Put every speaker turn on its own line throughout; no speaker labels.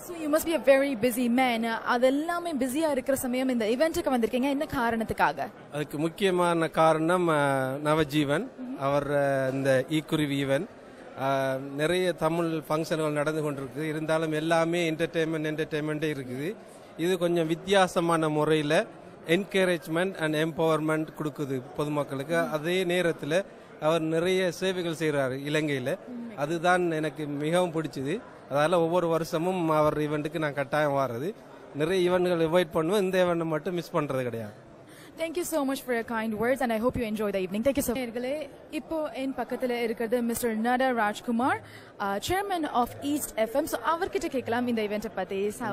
So you must be a very busy man அது எல்லாமே பிஸியா இருக்கிற சமயம் இந்த இவெண்ட்டுக்கு வந்திருக்கீங்க என்ன காரணத்துக்காக
அதுக்கு முக்கியமான காரணம் அஹ், நவஜீவன் அவர் அஹ், இந்த ஈக்குருவி ஈவன் அஹ், நிறைய தமிழ் ஃபங்க்ஷன்கள் நடந்து கொண்டிருக்கு இருந்தாலும் எல்லாமே என்டர்டெயின்மெண்ட் என்டர்டெயின்மெண்ட்டே இருக்குது இது கொஞ்சம் வித்தியாசமான முறையில் என்கரேஜ்மெண்ட் அண்ட் எம்பவர்மெண்ட் கொடுக்குது பொதுமக்களுக்கு அதே நேரத்தில் அவர் நிறைய சேவைகள் செய்கிறாரு இலங்கையில் அதுதான் எனக்கு மிகவும் பிடிச்சது அதால ஒவ்வொரு வருஷமும் அவர் ஈவெண்ட்டுக்கு நான் கட்டாயம் வர்றது நிறைய ஈவெண்ட்கள் அவாய்ட் பண்ணுவேன் இந்த ஈவெண்ட்டை மட்டும் மிஸ் பண்ணுறது கிடையாது
thank you so much for your kind words and I hope you enjoy the evening. Thank you so much. நேயர்களே, இப்போ என் பக்கத்துல இருக்கிறது mister Nata Rajkumar chairman of East FM so அவர்கிட்ட கேட்கலாம் இந்த இவெண்ட்டை பத்தி ஸோ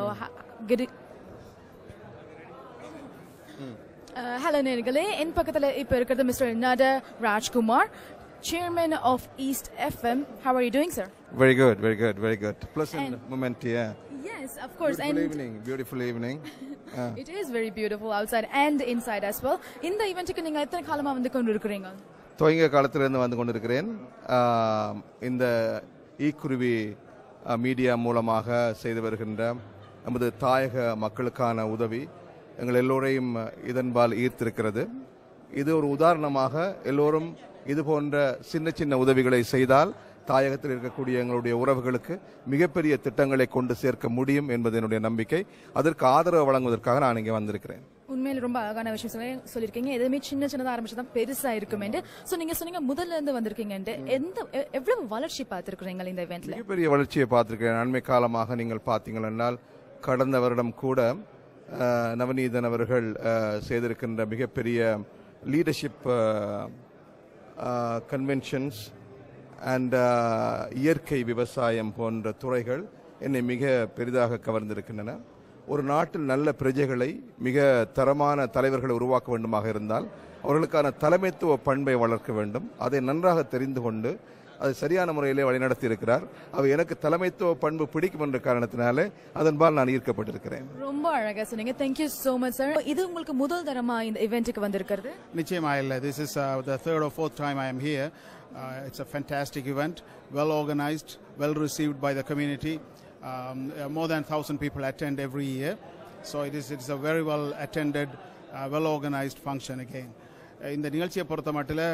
ஹலோ நேர்களே என் பக்கத்துல இப்போ இருக்கிறது mister Nata Rajkumar chairman of East FM how are you doing sir
Very good, very good, very good. Pleasant moment, yeah.
yes of course
Beautiful
and
evening, beautiful evening. Uh,
it is very beautiful outside and inside as well இந்த இவெண்ட்டுக்கு நீங்க எத்தனை காலமா வந்து கொண்டு இருக்கிறீங்க
துவங்க காலத்திலிருந்து வந்து கொண்டிருக்கிறேன் ஆஹ், இந்த ஈக்குருவி அஹ், மீடியா மூலமாக செய்து வருகின்ற நமது தாயக மக்களுக்கான உதவி எங்கள் எல்லோரையும் இதன்பால் ஈர்த்திருக்கிறது இது ஒரு உதாரணமாக எல்லோரும் இது போன்ற சின்ன சின்ன உதவிகளை செய்தால் தாயகத்தில் இருக்கக்கூடிய எங்களுடைய உறவுகளுக்கு மிகப்பெரிய திட்டங்களை கொண்டு சேர்க்க முடியும் என்பது என்னுடைய நம்பிக்கை அதற்கு ஆதரவு வழங்குவதற்காக நான் இங்கே வந்திருக்கிறேன்
உண்மையில ரொம்ப அழகான விஷயம் சொல்லி சொல்லியிருக்கீங்க எதுவுமே சின்ன சின்னதா ஆரம்பிச்சதான் பெருசா இருக்குமெண்டு சோ நீங்க சொன்னீங்க முதல்ல இருந்து வந்திருக்கீங்கன்ட்டு எந்த எ- எவ்வளவு வளர்ச்சி பார்த்திருக்கிறீங்க இந்த இவெண்ட்ல
மிகப்பெரிய வளர்ச்சியை பார்த்திருக்கிறேன் அண்மை காலமாக நீங்கள் பார்த்தீங்கள் என்றால் கடந்த வருடம் கூட அஹ், நவநீதன் அவர்கள் அஹ், செய்திருக்கின்ற மிகப்பெரிய லீடர்ஷிப் கன்வென்ஷன்ஸ் அண்ட் இயற்கை விவசாயம் போன்ற துறைகள் என்னை மிக பெரிதாக கவர்ந்திருக்கின்றன ஒரு நாட்டில் நல்ல பிரஜைகளை மிக தரமான தலைவர்களை உருவாக்க வேண்டுமாக இருந்தால் அவர்களுக்கான தலைமைத்துவ பண்பை வளர்க்க வேண்டும் அதை நன்றாக தெரிந்து கொண்டு அதை சரியான முறையிலே வழிநடத்தி இருக்கிறார் அவை எனக்கு தலைமைத்துவ பண்பு பிடிக்கும் என்ற காரணத்தினாலே அதன்பால் நான் ஈர்க்கப்பட்டிருக்கிறேன்
ரொம்ப அழகா சொன்னீங்க தேங்க்யூ சோ மச் சார் இது உங்களுக்கு முதல் தரமா இந்த இவெண்ட்டுக்கு வந்திருக்கிறது
நிச்சயமா இல்லை this is the third or fourth time I am here it's a fantastic event well organised well received by the community more than thousand people attend every year so it is it's a very well attended well organised function again இந்த நிகழ்ச்சியை பொறுத்த மட்டில்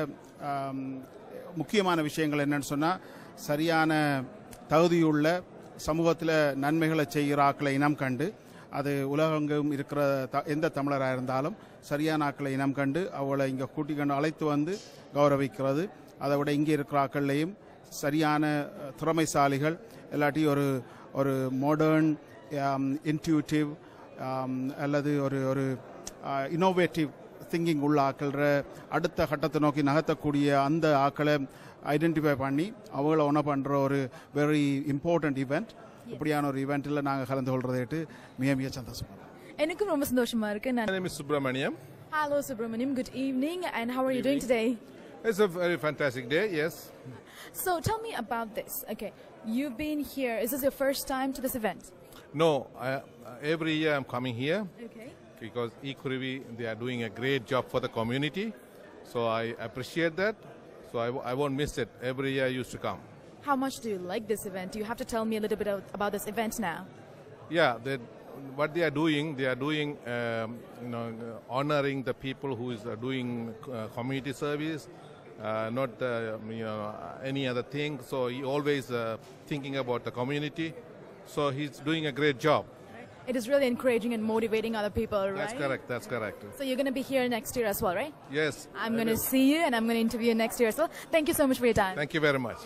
முக்கியமான விஷயங்கள் என்னன்னு சொன்னால் சரியான தகுதியுள்ள சமூகத்தில் நன்மைகளை செய்கிற ஆக்களை இனம் கண்டு அது உலகெங்கும் இருக்கிற த எந்த தமிழராக இருந்தாலும் சரியான ஆக்களை இனம் கண்டு அவளை இங்கே கூட்டி கண்டு அழைத்து வந்து கௌரவிக்கிறது அதை விட இங்கே இருக்கிற ஆக்கள்லையும் சரியான அஹ், திறமைசாலிகள் இல்லாட்டி ஒரு ஒரு மாடர்ன் இன்ட்யூட்டிவ் அல்லது ஒரு ஒரு இன்னோவேட்டிவ் திங்கிங் உள்ள ஆக்கள்ற அடுத்த கட்டத்தை நோக்கி நகர்த்தக்கூடிய அந்த ஆக்களை ஐடென்டிஃபை பண்ணி அவங்கள ஒன்று பண்ணுற ஒரு வெரி இம்பார்ட்டன்ட் ஈவெண்ட் இப்படியான ஒரு ஈவெண்ட்டில் நாங்கள் கலந்து கொள்றதேட்டு மிக மிக சந்தோஷமாக
எனக்கும் ரொம்ப சந்தோஷமா இருக்கு நான்
My name is Subramaniam.
Hello Subramaniam good evening and how are you doing today
It's a very fantastic day, yes.
so tell me about this okay you've been here is this your first time to this event
No, I, every year I'm coming here
okay
because Equirivi, they are doing a great job for the community. So I appreciate that. So I, w- I won't miss it. Every year I used to come.
how much do you like this event you have to tell me a little bit of- about this event now
Yeah, they, what they are doing, they are doing, um, you know, honoring the people who is uh, doing uh, community service, uh, not uh, you know any other thing. So he always uh, thinking about the community. So he's doing a great job.
it is really encouraging and motivating other people right
That's correct. That's correct.
so you're going to be here next year as well right
Yes.
I'm
I
going to
will.
see you and I'm going to interview you next year as well. Thank you so much for your time.
Thank you very much.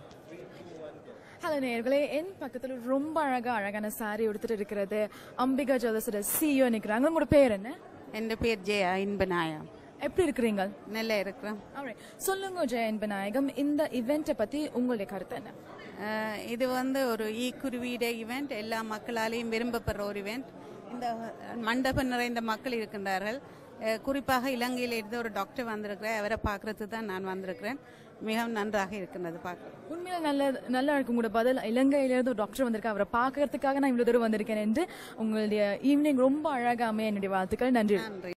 Hello நேயர்களே என் பக்கத்துல ரொம்ப அழகா அழகான sorry உடுத்துட்டு இருக்கிறது Ambika ஜுவல்லர்ஸோட CEO நிக்கிறாங்க உங்களோட பேர் என்ன
എൻ്റെ പേര് ജയ ഇൻബനായ
எப்படி இருக்கிறீங்க
நல்ல இருக்கிறேன்
Alright. சொல்லுங்க ஜெய இன்பநாயகம் இந்த இவெண்ட்டை பத்தி உங்களுடைய கருத்து என்ன
அஹ் இது வந்து ஒரு ஈ குருவிയുടെ இவெண்ட் எல்லா மக்களாலையும் விரும்பப்படுற ஒரு இவெண்ட் இந்த மண்டபம் நிறைந்த மக்கள் இருக்கின்றார்கள் அஹ் குறிப்பாக இலங்கையில் இருந்து ஒரு டாக்டர் வந்திருக்கிறேன் அவரை பார்க்கறதுக்கு தான் நான் வந்திருக்கிறேன் மிகவும் நன்றாக இருக்கின்றது பார்க்க
உண்மையில நல்ல நல்லா இருக்கும் கூட பதில் இலங்கையில இருந்து ஒரு டாக்டர் வந்திருக்கா அவரை பார்க்கறதுக்காக நான் இவ்வளவு தூரம் வந்திருக்கேன் என்று உங்களுடைய ஈவினிங் ரொம்ப அழகாமே என்னுடைய வாழ்த்துக்கள் நன்றி
நன்றி